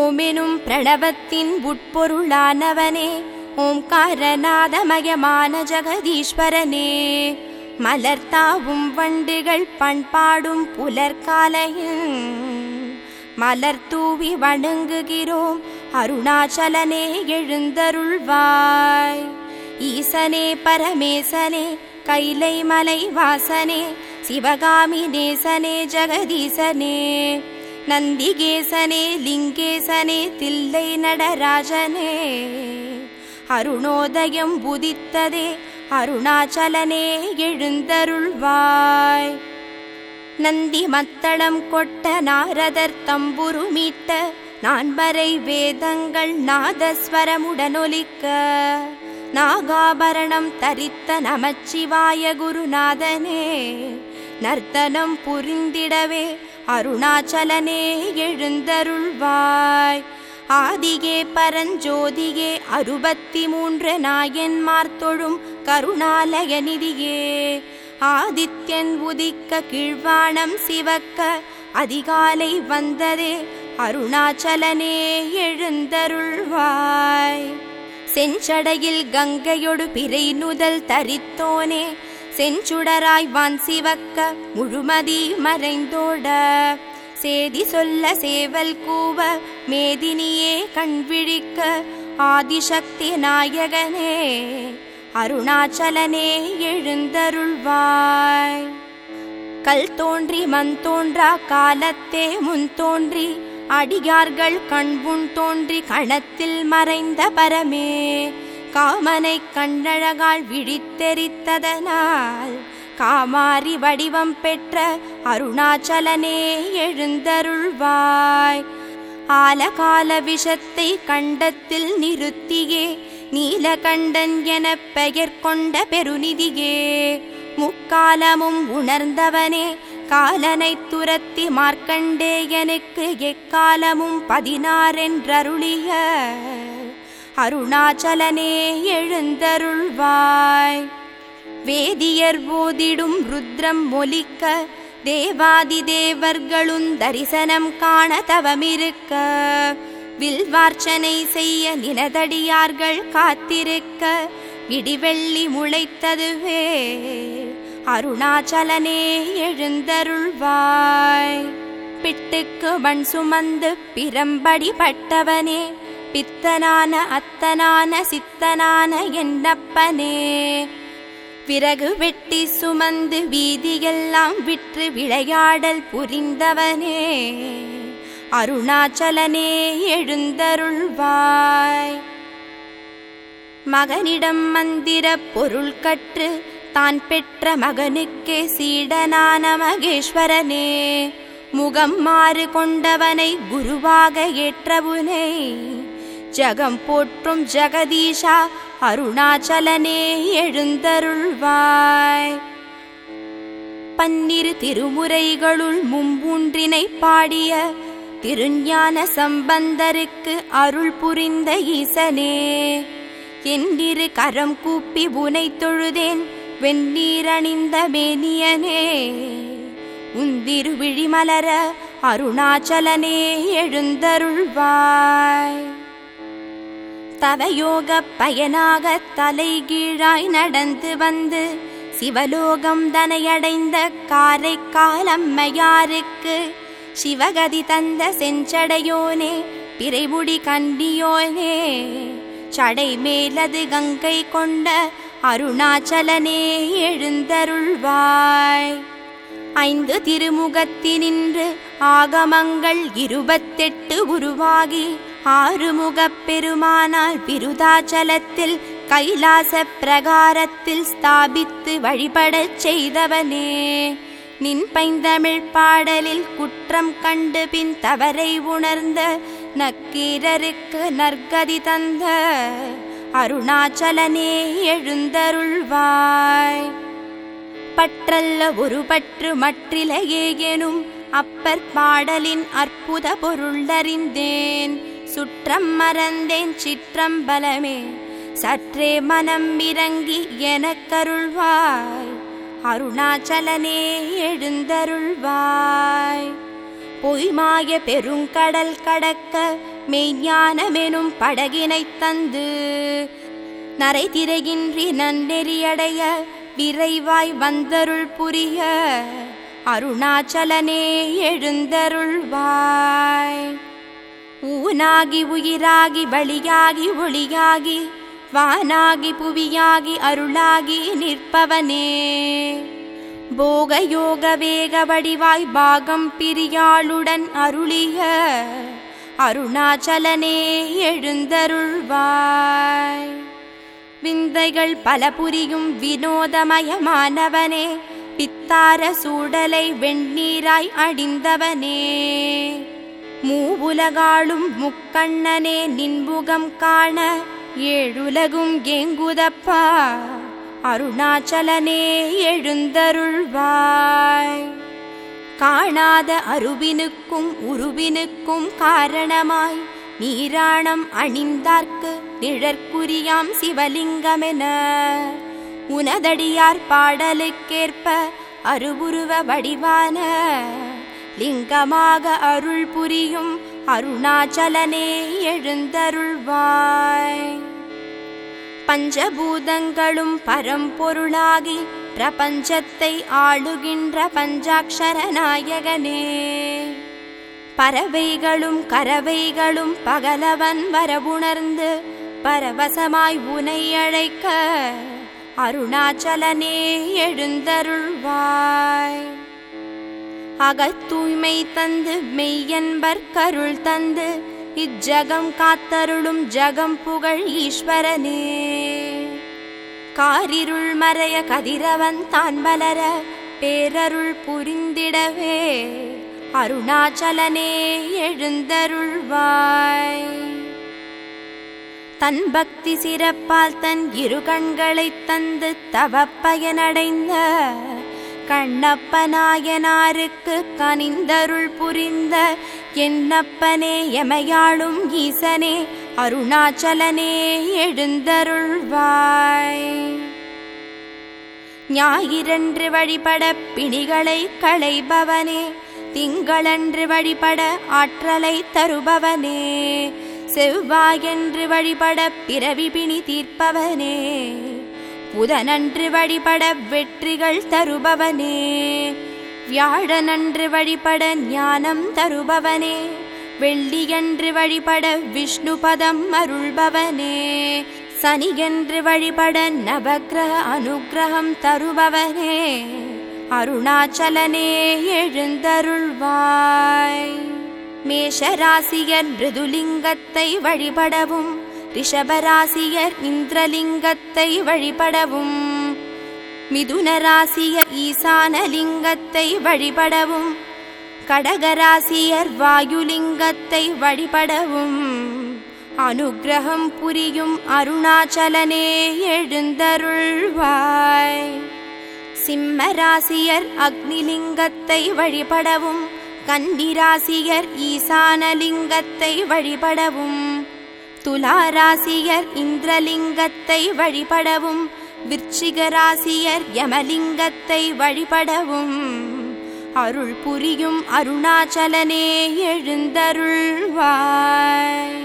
ஓமெனும் பிரணவத்தின் உட்பொருளானவனே ஓம்காரநாதமயமான ஜெகதீஸ்வரனே மலர்த்தாவும் வண்டுகள் பண்பாடும் புலர்காலையில் மலர் தூவி வணங்குகிறோம் அருணாச்சலனே எழுந்தருள்வாய் ஈசனே பரமேசனே கைலை மலை வாசனே சிவகாமி நேசனே ஜெகதீசனே நந்திகேசனே லிங்கேசனே தில்லை நடராஜனே அருணோதயம் புதித்ததே அருணாச்சலனே எழுந்தருள்வாய் நந்தி மத்தளம் கொட்ட நாரதர் தம்புரு மீட்ட நான்மறை வேதங்கள் நாதஸ்வரமுடனொலிக்க நாகாபரணம் தரித்த நமச்சிவாய குருநாதனே நர்த்தனம் புரிந்திடவே அருணாச்சலனே எழுந்தருள்வாய் ஆதியே பரஞ்சோதியே அறுபத்தி மூன்று நாயன்மார் தொழும் கருணாலய நிதியே ஆதித்யன் உதிக்க கீழ்வானம் சிவக்க அதிகாலை வந்ததே அருணாச்சலனே எழுந்தருள்வாய் செஞ்சடையில் கங்கையொடு பிறை நுதல் தரித்தோனே செஞ்சுடராய் வான் சிவக்க முழுமதி மறைந்தோட சேதி சொல்ல சேவல் கூவ மேதினியே கண்விழிக்க ஆதிசக்தி நாயகனே அருணாச்சலனே எழுந்தருள்வாய் கல் தோன்றி மண் தோன்றா காலத்தே முன் தோன்றி அடியார்கள் கண்புண் தோன்றி கணத்தில் மறைந்த பரமே காமனை கண்ணழகால் விழித்தெரித்ததனால் காமாரி வடிவம் பெற்ற அருணாச்சலனே எழுந்தருள்வாய் ஆலகால விஷத்தை கண்டத்தில் நிறுத்தியே நீலகண்டன் எனப் பெயர் கொண்ட பெருநிதியே முக்காலமும் உணர்ந்தவனே காலனை துரத்தி மார்க்கண்டேயனுக்கு எக்காலமும் பதினாறென்றருளிய அருணாச்சலனே எழுந்தருள்வாய் வேதியர் போதிடும் ருத்ரம் ஒலிக்க தேவாதி தேவர்களும் தரிசனம் காண தவமிருக்க வில்வார்ச்சனை செய்ய நினதடியார்கள் காத்திருக்க இடிவெள்ளி முளைத்ததுவே அருணாச்சலனே எழுந்தருள்வாய் பிட்டுக்கு மண் சுமந்து பிறம்படி பட்டவனே பித்தனான அத்தனான சித்தனான என்னப்பனே விறகு வெட்டி சுமந்து வீதியெல்லாம் விற்று விளையாடல் புரிந்தவனே அருணாச்சலனே எழுந்தருள்வாய் மகனிடம் மந்திர பொருள் கற்று தான் பெற்ற மகனுக்கே சீடனான மகேஸ்வரனே முகம் மாறு கொண்டவனை குருவாக ஏற்றவுனை ஜகம் போற்றும் ஜெகதீஷா அருணாச்சலனே எழுந்தருள்வாய் பன்னிரு திருமுறைகளுள் மும்பூன்றினை பாடிய திருஞான சம்பந்தருக்கு அருள் புரிந்த ஈசனே என்றிரு கரம் கூப்பி புனை தொழுதேன் வெந்நீரணிந்த மேனியனே உந்திரு விழிமலர அருணாச்சலனே எழுந்தருள்வாய் தவயோக பயனாக தலைகீழாய் நடந்து வந்து சிவலோகம் தனையடைந்த காரைக்கால் அம்மையாருக்கு சிவகதி தந்த செஞ்சடையோனே பிறைமுடி கண்டியோனே சடை மேலது கங்கை கொண்ட அருணாச்சலனே எழுந்தருள்வாய் ஐந்து திருமுகத்தினின்று ஆகமங்கள் இருபத்தெட்டு உருவாகி ஆறுமுகப் பெருமானால் விருதாச்சலத்தில் கைலாச பிரகாரத்தில் ஸ்தாபித்து வழிபடச் செய்தவனே நின் பைந்தமிழ் பாடலில் குற்றம் கண்டு பின் தவறை உணர்ந்த நக்கீரருக்கு நற்கதி தந்த அருணாச்சலனே எழுந்தருள்வாய் பற்றல்ல ஒரு பற்று மற்றிலையே எனும் அப்பற் பாடலின் அற்புத பொருளறிந்தேன் சுற்றம் மறந்தேன் சிற்றம்பலமே சற்றே மனம் இறங்கி எனக்கருள்வாய் அருணாச்சலனே எழுந்தருள்வாய் பொய்மாய பெருங்கடல் கடக்க மெய்ஞானமெனும் படகினைத் தந்து நரை திரையின்றி நன்னெறியடைய விரைவாய் வந்தருள் புரிய அருணாச்சலனே எழுந்தருள்வாய் ஊனாகி உயிராகி வழியாகி ஒளியாகி வானாகி புவியாகி அருளாகி நிற்பவனே போக யோக வேக வடிவாய் பாகம் பிரியாளுடன் அருளிய அருணாச்சலனே எழுந்தருள்வாய் விந்தைகள் பல புரியும் வினோதமயமானவனே பித்தார சூடலை வெண்ணீராய் அடிந்தவனே மூவுலகாளும் முக்கண்ணனே நின்புகம் காண ஏழுலகும் ஏங்குதப்பா அருணாச்சலனே எழுந்தருள்வாய் காணாத அருவினுக்கும் உருவினுக்கும் காரணமாய் நீராணம் அணிந்தார்க்கு நிழற்குரியாம் சிவலிங்கமென உனதடியார் பாடலுக்கேற்ப அருவுருவ வடிவான லிங்கமாக அருள் புரியும் அருணாச்சலனே எழுந்தருள்வாய் பஞ்சபூதங்களும் பரம்பொருளாகி பிரபஞ்சத்தை ஆளுகின்ற பஞ்சாட்சர நாயகனே பறவைகளும் கரவைகளும் பகலவன் வரவுணர்ந்து பரவசமாய் உனை அழைக்க அருணாச்சலனே எழுந்தருள்வாய் அகத்தூய்மை தந்து மெய்யன்பர் கருள் தந்து இஜ்ஜகம் காத்தருளும் ஜகம் புகழ் ஈஸ்வரனே காரிருள் மறைய கதிரவன் தான் வளர பேரருள் புரிந்திடவே அருணாச்சலனே எழுந்தருள்வாய் தன் பக்தி சிறப்பால் தன் இரு கண்களைத் தந்து தவப்பயனடைந்த கண்ணப்பனாயனாருக்கு கனிந்தருள் புரிந்த என்னப்பனே எமையாளும் ஈசனே அருணாச்சலனே எழுந்தருள்வாய் ஞாயிறன்று வழிபட பிணிகளை களைபவனே திங்களன்று வழிபட ஆற்றலை தருபவனே செவ்வாயன்று வழிபட பிறவி பிணி தீர்ப்பவனே புதனன்று வழிபட வெற்றிகள் தருபவனே வியாழனன்று வழிபட ஞானம் தருபவனே வெள்ளியன்று வழிபட விஷ்ணு பதம் அருள்பவனே சனியன்று வழிபட நவக்கிரக அனுக்கிரகம் தருபவனே அருணாச்சலனே எழுந்தருள்வாய் மேஷராசியர் மிருதுலிங்கத்தை வழிபடவும் ரிஷபராசியர் இந்திரலிங்கத்தை வழிபடவும் மிதுனராசியர் ஈசானலிங்கத்தை வழிபடவும் கடகராசியர் வாயுலிங்கத்தை வழிபடவும் அனுக்கிரகம் புரியும் அருணாச்சலனே எழுந்தருள்வாய் சிம்மராசியர் அக்னிலிங்கத்தை வழிபடவும் கன்னிராசியர் ஈசானலிங்கத்தை வழிபடவும் துலாராசியர் இந்திரலிங்கத்தை வழிபடவும் விருச்சிகராசியர் யமலிங்கத்தை வழிபடவும் அருள் புரியும் அருணாச்சலனே எழுந்தருள்வாய்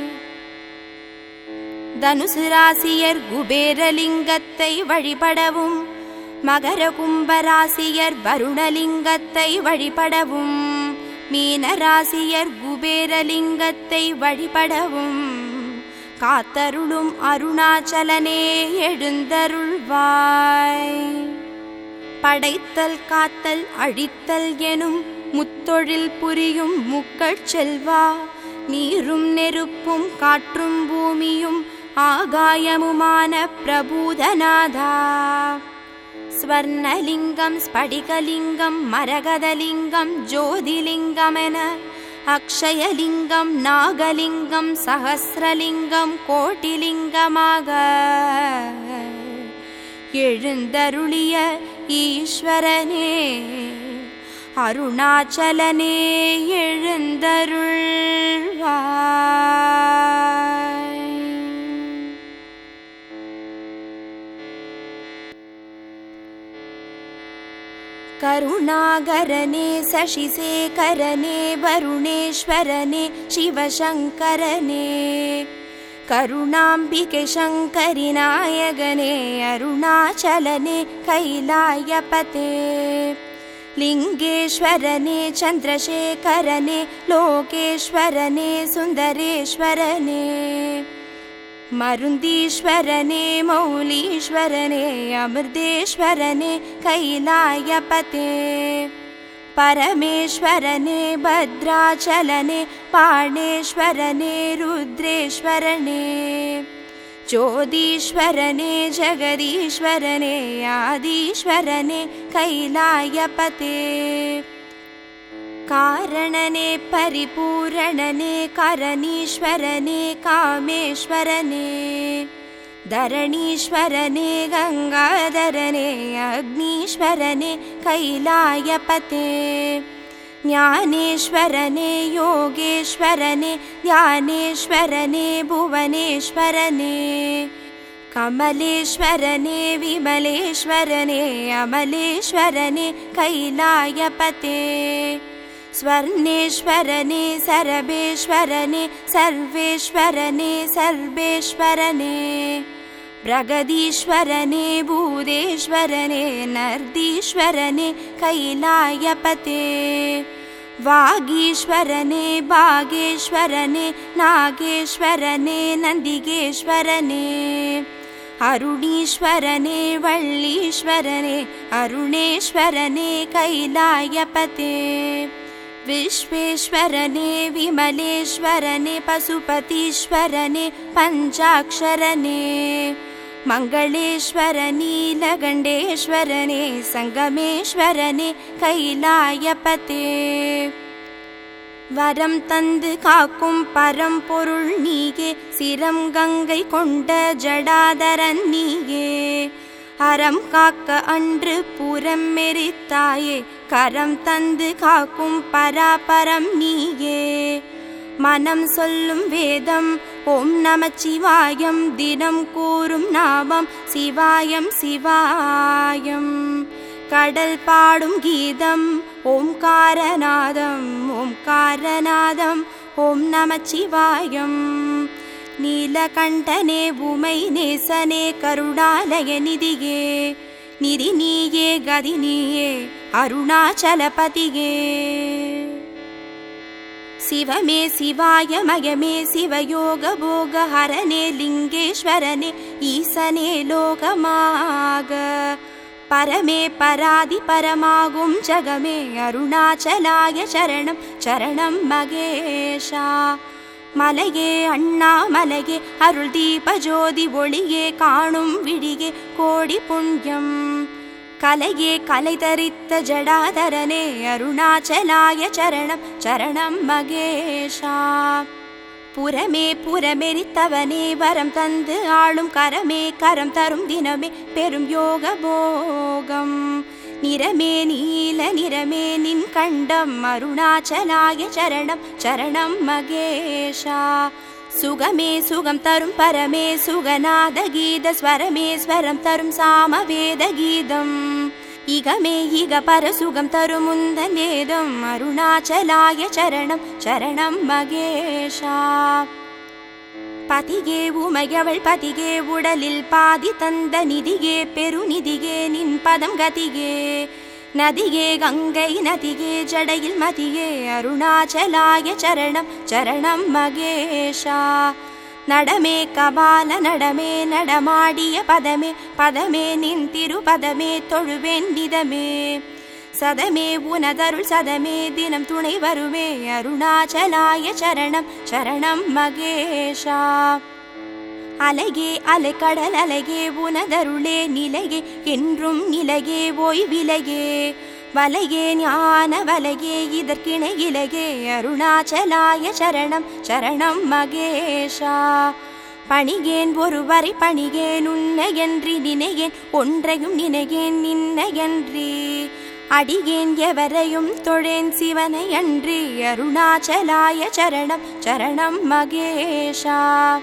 தனுசு ராசியர் குபேரலிங்கத்தை வழிபடவும் மகர கும்பராசியர் வருணலிங்கத்தை வழிபடவும் மீனராசியர் குபேரலிங்கத்தை வழிபடவும் காத்தருளும் அருணாச்சலனே எழுந்தருள்வாய் படைத்தல் காத்தல் அழித்தல் எனும் முத்தொழில் புரியும் முக்கட் செல்வா நீரும் நெருப்பும் காற்றும் பூமியும் ஆகாயமுமான பிரபூதநாதா ஸ்வர்ணலிங்கம் ஸ்படிகலிங்கம் மரகதலிங்கம் ஜோதிலிங்கமென அக்ஷயலிங்கம் நாகலிங்கம் சகசிரலிங்கம் கோட்டிலிங்கமாக எழுந்தருளிய ஈஸ்வரனே அருணாச்சலனே எழுந்தருள்வாய் करुणागरने शशिशेखरने वरुणेश्वरने शिवशङ्करने करुणाम्बिके शङ्करि नायगने अरुणाचलने कैलायपते लिङ्गेश्वरने चन्द्रशेखरने लोकेश्वरने सुन्दरेश्वरने मरुन्दीश्वरने मौलीश्वरने अमृतेश्वरने कैलायपते परमेश्वरने भद्राचलने पाणेश्वरने रुद्रेश्वरने ज्योतीश्वरने जगदीश्वरने आदीश्वरने कैलायपते कारणने परिपूरणने करणीश्वरने कामेश्वरने धरणीश्वरने गङ्गाधरने अग्नीश्वरने कैलायपते ज्ञानेश्वरने योगेश्वरने ध्यानेश्वरने भुवनेश्वरने कमलेश्वरने विमलेश्वरने अमलेश्वरने कैलायपते स्वर्णेश्वरने सरभेश्वरने सर्वेश्वरने सर्वेश्वरने प्रगदीश्वरने भूदेश्वरने नर्दीश्वरने कैलायपते वागीश्वरने भागेश्वरने नागेश्वरने नन्दिगेश्वरने अरुणीश्वरने वल्लीश्वरने अरुणेश्वरने कैलायपते विश्वेश्वरने विमलेश्वरने पशुपतीश्वरने पञ्चाक्षरने मङ्गलेश्वर नीलगण्डेश्वरने सङ्गमेश्वरने कैलायपते வரம் தந்து காக்கும் பரம்பொருள் நீயே சிரம் கங்கை கொண்ட ஜடாதரன் நீயே அறம் காக்க அன்று புறம் மெரித்தாயே கரம் தந்து காக்கும் பராபரம் நீயே மனம் சொல்லும் வேதம் ஓம் நமச்சிவாயம் தினம் கூறும் நாமம் சிவாயம் சிவாயம் கடல் பாடும் கீதம் ஓம்காரநாதம் ஓம்காரநாதம் ஓம் நமச்சிவாயம் நீலகண்டனே உமை நேசனே கருணாலய நிதியே நிதி நீயே கதி நீயே அருணாச்சலபதியே சிவமே சிவாய மயமே சிவயோக போக ஹரனே லிங்கேஸ்வரனே ஈசனே லோகமாக பரமே பராதி பரமாகும் ஜகமே அருணாச்சலாய சரணம் சரணம் மகேஷா மலையே அண்ணாமலையே அருள் தீப ஜோதி ஒளியே காணும் விழியே கோடி புண்ணியம் கலையே கலை தரித்த ஜடாதரனே அருணாச்சலாய சரணம் சரணம் மகேஷா புறமே புறமெரித்தவனே வரம் தந்து ஆளும் கரமே கரம் தரும் தினமே பெரும் யோக போகம் நிறமே நீல நிறமே நின் கண்டம் அருணாச்சலாய சரணம் சரணம் மகேஷா சுகமே சுகம் தரும் பரமே சுகநாத கீத ஸ்வரமே ஸ்வரம் தரும் சாமவேத கீதம் இகமே இக பரசுகம் தரும் முந்தன் வேதம் அருணாச்சலாய சரணம் சரணம் மகேஷா பதிகே உமையவள் பதிகே உடலில் பாதி தந்த நிதியே பெருநிதியே நின் பதம் கதியே நதியே கங்கை நதியே ஜடையில் மதியே அருணாச்சலாய சரணம் சரணம் மகேஷா நடமே கபால நடமே நடமாடிய பதமே பதமே நின் திருபதமே தொழுவேன் நிதமே சதமே உனதருள் சதமே தினம் துணை வருமே அருணாச்சலாய சரணம் சரணம் மகேஷா அலையே அலைக்கடல் அலையே உனதருளே நிலையே என்றும் நிலையே ஓய்விலையே வலையே ஞான வலையே இதற்கிணை இலையே அருணாச்சலாய சரணம் சரணம் மகேஷா பணிகேன் ஒருவரை பணிகேன் உன்னையன்றி நினையேன் ஒன்றையும் நினையேன் நின்னையன்றி அடியேன் எவரையும் தொழேன் சிவனை அன்றி அருணாச்சலாய சரணம் சரணம் மகேஷா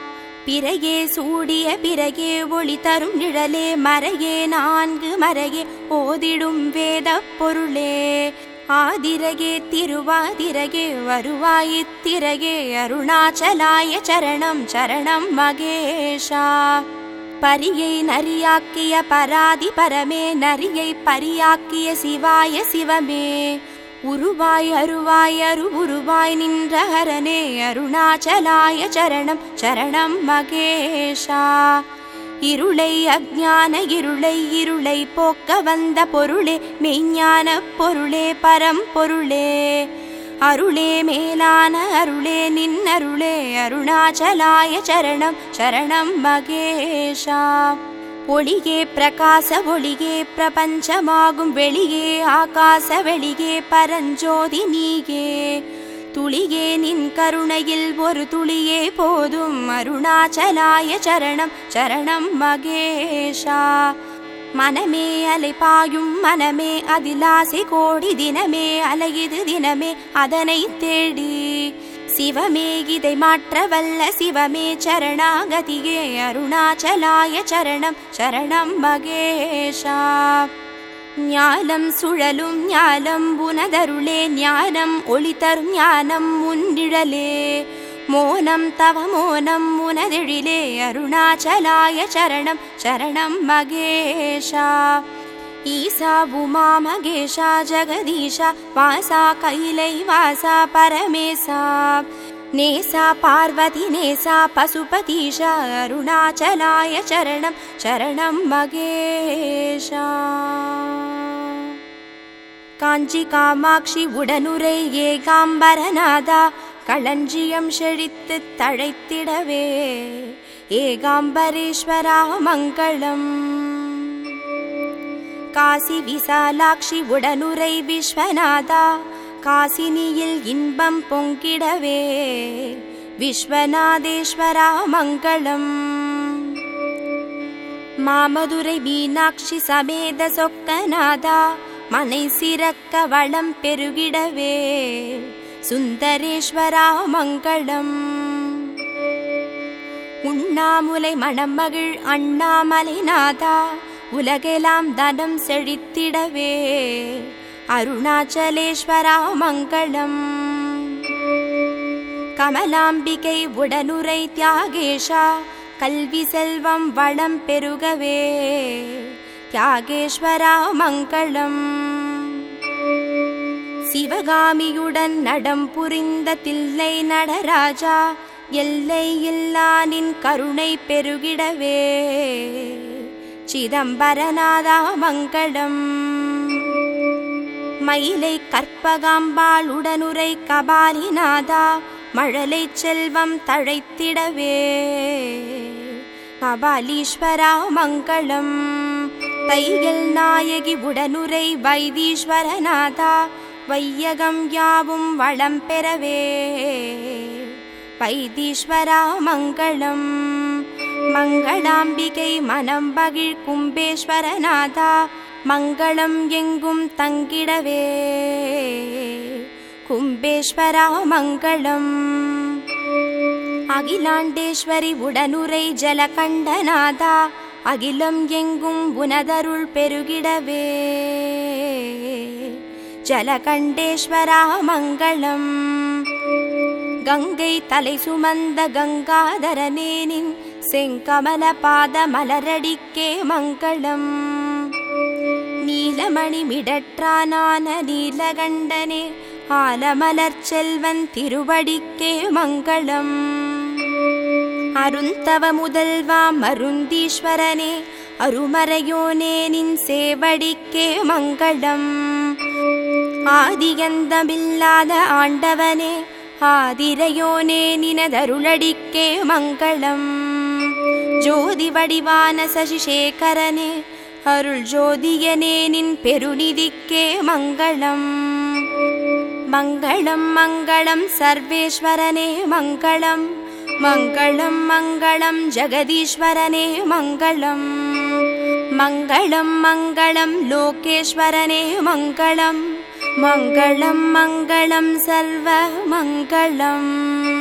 பிறையே சூடிய பிறகே ஒளி தரும் நிழலே மறையே நான்கு மறையே ஓதிடும் வேத பொருளே ஆதிரகே திருவாதிரகே வருவாயித்திரகே அருணாச்சலாய சரணம் சரணம் மகேஷா பரியை நரியாக்கிய பராதி பரமே நரியை பரியாக்கிய சிவாய சிவமே உருவாய் அருவாய் அரு உருவாய் நின்ற ஹரனே அருணாச்சலாய சரணம் சரணம் மகேஷா இருளை அஜான இருளை இருளை போக்க வந்த பொருளே மெய்ஞான பொருளே பரம்பொருளே அருளே மேலான அருளே நின்னருளே அருணாச்சலாய சரணம் சரணம் மகேஷா ஒளியே பிரகாச ஒளியே பிரபஞ்சமாகும் வெளியே ஆகாச வெளியே பரஞ்சோதி நீயே துளியே நின் கருணையில் ஒரு துளியே போதும் அருணாச்சலாய சரணம் சரணம் மகேஷா மனமே அலை பாயும் மனமே அதிலாசை கோடி தினமே அலையுது தினமே அதனை தேடி சிவமே இதை மாற்ற வல்ல சிவமே சரணாகதியே அருணாச்சலாய சரணம் சரணம் மகேஷா ஞானம் சுழலும் ஞானம் உனதருளே ஞானம் ஒளி தரும் ஞானம் உன்னிழலே மோனம் தவ மோனம் உனதெழிலே அருணாச்சலாய சரணம் சரணம் மகேஷா ஈசா உமா மகேஷா ஜெகதீஷா வாசா கைலை வாசா பரமேசா நேசா பார்வதி நேசா பசுபதீஷா அருணாச்சலாய சரணம் சரணம் மகேஷா காஞ்சி காமாட்சி உடனுரை ஏகாம்பரநாதா களஞ்சியம் செழித்து தழைத்திடவே ஏகாம்பரேஸ்வரா மங்களம் காசி விசாலாட்சி உடனுரை விஸ்வநாதா காசினியில் இன்பம் பொங்கிடவே விஸ்வநாதேஸ்வரா மங்களம் மாமதுரை மீனாட்சி சமேத சொக்கநாதா மனை சிறக்க வளம் பெருகிடவே சுந்தரேஸ்வரா மங்களம் உண்ணாமுலை மணமகிழ் அண்ணாமலை நாதா உலகெல்லாம் தனம் செழித்திடவே அருணாச்சலேஸ்வரா மங்களம் கமலாம்பிகை உடனுரை தியாகேஷா கல்வி செல்வம் வளம் பெருகவே தியாகேஸ்வரா மங்களம் சிவகாமியுடன் நடம் புரிந்த தில்லை நடராஜா எல்லை இல்லானின் கருணை பெருகிடவே சிதம்பரநாதா மங்களம் மயிலை கற்பகாம்பாள் உடனுரை கபாலிநாதா மழலை செல்வம் தழைத்திடவே கபாலீஸ்வரா மங்களம் தையல் நாயகி உடனுரை வைத்தீஸ்வரநாதா வையகம் யாவும் வளம் பெறவே வைத்தீஸ்வரா மங்களம் மங்களாம்பிகை மனம் பகிழ் கும்பேஸ்வரநாதா மங்களம் எங்கும் தங்கிடவே கும்பேஸ்வரா மங்களம் அகிலாண்டேஸ்வரி உடனுரை ஜலகண்டநாதா அகிலம் எங்கும் உனதருள் பெருகிடவே ஜலகண்டேஸ்வரா மங்களம் கங்கை தலை சுமந்த கங்காதரனேனின் செங்கமல பாத மலரடிக்கே மங்களம் நீலமணி மிடற்றானான நீலகண்டனே ஆலமலர் செல்வன் திருவடிக்கே மங்களம் அருந்தவ முதல்வா மருந்தீஸ்வரனே அருமறையோனே நின் சேவடிக்கே மங்களம் ஆதியந்தமில்லாத ஆண்டவனே ஆதிரையோனே நினதருளடிக்கே மங்களம் ஜோதி வடிவான சசிசேகரனே அருள் ஜோதியனே நின் பெருநிதிக்கே மங்களம் மங்களம் மங்களம் சர்வேஸ்வரனே மங்களம் மங்களம் மங்களம் ஜெகதீஸ்வரனே மங்களம் மங்களம் மங்களம் லோகேஸ்வரனே மங்களம் மங்களம் மங்களம் சர்வ மங்களம்